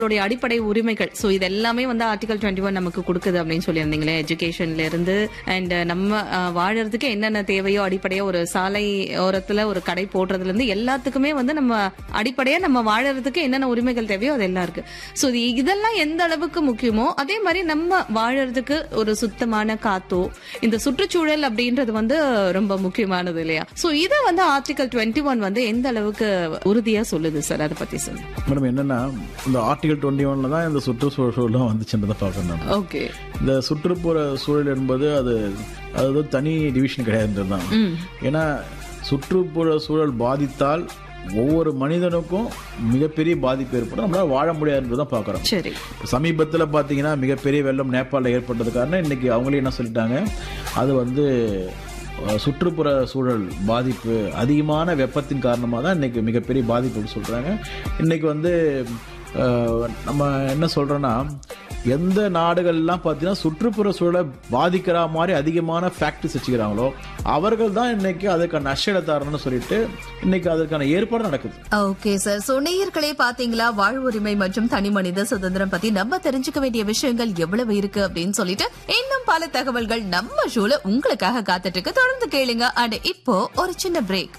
நம்மளுடைய அடிப்படை உரிமைகள் சோ இது எல்லாமே வந்து ஆர்டிகல் டுவெண்ட்டி ஒன் நமக்கு கொடுக்குது அப்படின்னு சொல்லியிருந்தீங்களே எஜுகேஷன்ல இருந்து அண்ட் நம்ம அஹ், வாழறதுக்கு என்னென்ன தேவையோ அடிப்படையா ஒரு சாலை ஓரத்துல ஒரு கடை போடுறதுல இருந்து எல்லாத்துக்குமே வந்து நம்ம அடிப்படையா நம்ம வாழறதுக்கு என்னென்ன உரிமைகள் தேவையோ அது எல்லாம் இருக்கு சோ இதெல்லாம் எந்த அளவுக்கு முக்கியமோ அதே மாதிரி நம்ம வாழறதுக்கு ஒரு சுத்தமான காத்தோ இந்த சுற்றுச்சூழல் அப்படின்றது வந்து ரொம்ப முக்கியமானது இல்லையா சோ இத வந்து ஆர்டிகல் டுவெண்ட்டி ஒன் வந்து எந்த அளவுக்கு உறுதியா சொல்லுது சார் அதை பத்தி சொல்லுங்க மேடம் என்னன்னா இந்த ஆர்டிகல் டுவெண்ட்டி ஒன்ல தான் இந்த சுற்றுச்சூழலும் வந்துச்சுன்றதை பார்க்கணும் நம்ம. ஓகே இந்த சுற்றுப்புற சூழல் என்பது அது அது வந்து தனி டிவிஷன் கிடையாதுன்றது தான் ஏன்னா சுற்றுப்புற சூழல் பாதித்தால் ஒவ்வொரு மனிதனுக்கும் மிகப்பெரிய பாதிப்பு ஏற்படும் நம்மளால வாழ முடியாதுன்றது தான் பார்க்குறோம் சரி சமீபத்தில் பார்த்தீங்கன்னா மிகப்பெரிய வெள்ளம் நேபாளில் ஏற்பட்டது காரணம் இன்னைக்கு அவங்களே என்ன சொல்லிட்டாங்க அது வந்து அஹ், சுற்றுப்புற சூழல் பாதிப்பு அதிகமான வெப்பத்தின் காரணமாக தான் இன்னைக்கு மிகப்பெரிய பாதிப்புன்னு சொல்கிறாங்க இன்னைக்கு வந்து அஹ், நம்ம என்ன சொல்கிறோன்னா எந்த நாடுகள்லாம் பார்த்தீங்கன்னா சுற்றுப்புற சூழலை பாதிக்கிற மாதிரி அதிகமான ஃபேக்டரிஸ் வச்சுக்கிறாங்களோ அவர்கள் தான் இன்னைக்கு அதுக்கான நஷ்டத்தாரன்னு சொல்லிட்டு இன்னைக்கு அதற்கான ஏற்பாடு நடக்குது ஓகே சார் சோ நேயர்களே பாத்தீங்களா வாழ்வுரிமை மற்றும் தனி மனித சுதந்திரம் பத்தி நம்ம தெரிஞ்சுக்க வேண்டிய விஷயங்கள் எவ்வளவு இருக்கு அப்படின்னு சொல்லிட்டு இன்னும் பல தகவல்கள் நம்ம ஷோல உங்களுக்காக காத்துட்டு இருக்கு தொடர்ந்து கேளுங்க அண்ட் இப்போ ஒரு சின்ன பிரேக்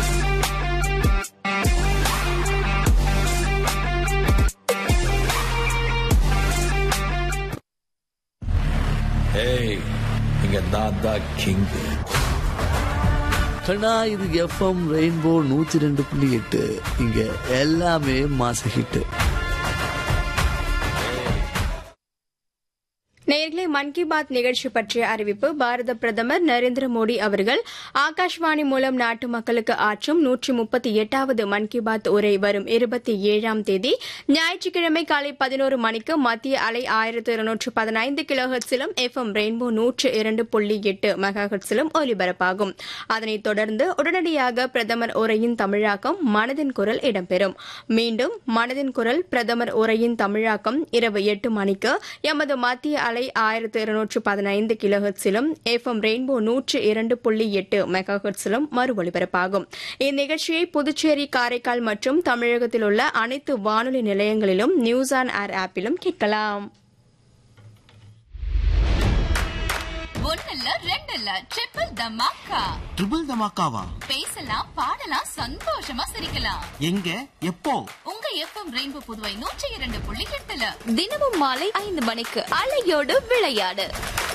ஏய் இங்க நான் தான் கிங் கண்ணா இது எஃப்எம் ரெயின்போ நூத்தி ரெண்டு புள்ளி எட்டு இங்க எல்லாமே மாச ஹிட்டு நேயர்களே மன் கி பாத் நிகழ்ச்சி பற்றிய அறிவிப்பு பாரத பிரதமர் நரேந்திர மோடி அவர்கள் ஆகாஷ்வாணி மூலம் நாட்டு மக்களுக்கு ஆற்றும் நூற்றி முப்பத்தி எட்டாவது மன் கி பாத் உரை வரும் இருபத்தி ஏழாம் தேதி ஞாயிற்றுக்கிழமை காலை பதினோரு மணிக்கு மத்திய அலை ஆயிரத்து இருநூற்று பதினைந்து கிலோஹெட்ஸிலும் எஃப்எம் ரெயின்போ நூற்று இரண்டு புள்ளி எட்டு மெகாஹெட்ஸிலும் ஒலிபரப்பாகும் அதனைத் தொடர்ந்து உடனடியாக பிரதமர் உரையின் தமிழாக்கம் மனதின் குரல் இடம்பெறும் மீண்டும் மனதின் குரல் பிரதமர் உரையின் தமிழாக்கம் இரவு எட்டு மணிக்கு எமது மத்திய அலை ஆயிரத்து இருநூற்று பதினைந்து கிலோஹெட்ஸிலும் எஃப்எம் ரெயின்போ நூற்று இரண்டு புள்ளி எட்டு மெகாஹெட்ஸிலும் மறு ஒலிபரப்பாகும் இந்நிகழ்ச்சியை புதுச்சேரி காரைக்கால் மற்றும் தமிழகத்தில் உள்ள அனைத்து வானொலி நிலையங்களிலும் நியூஸ் ஆன் ஏர் ஆப்பிலும் கேட்கலாம் ஒன்னல்ல ரெண்டல்ல ட்ரிபிள் தமாக்கா ட்ரிபிள் தமாக்காவா பேசலாம் பாடலாம் சந்தோஷமா சிரிக்கலாம் எங்க எப்போ உங்க எஃப்எம் ரெயின்போ புதுவை நூற்றி இரண்டு புள்ளி எட்டுல தினமும் மாலை ஐந்து மணிக்கு அலையோடு விளையாடு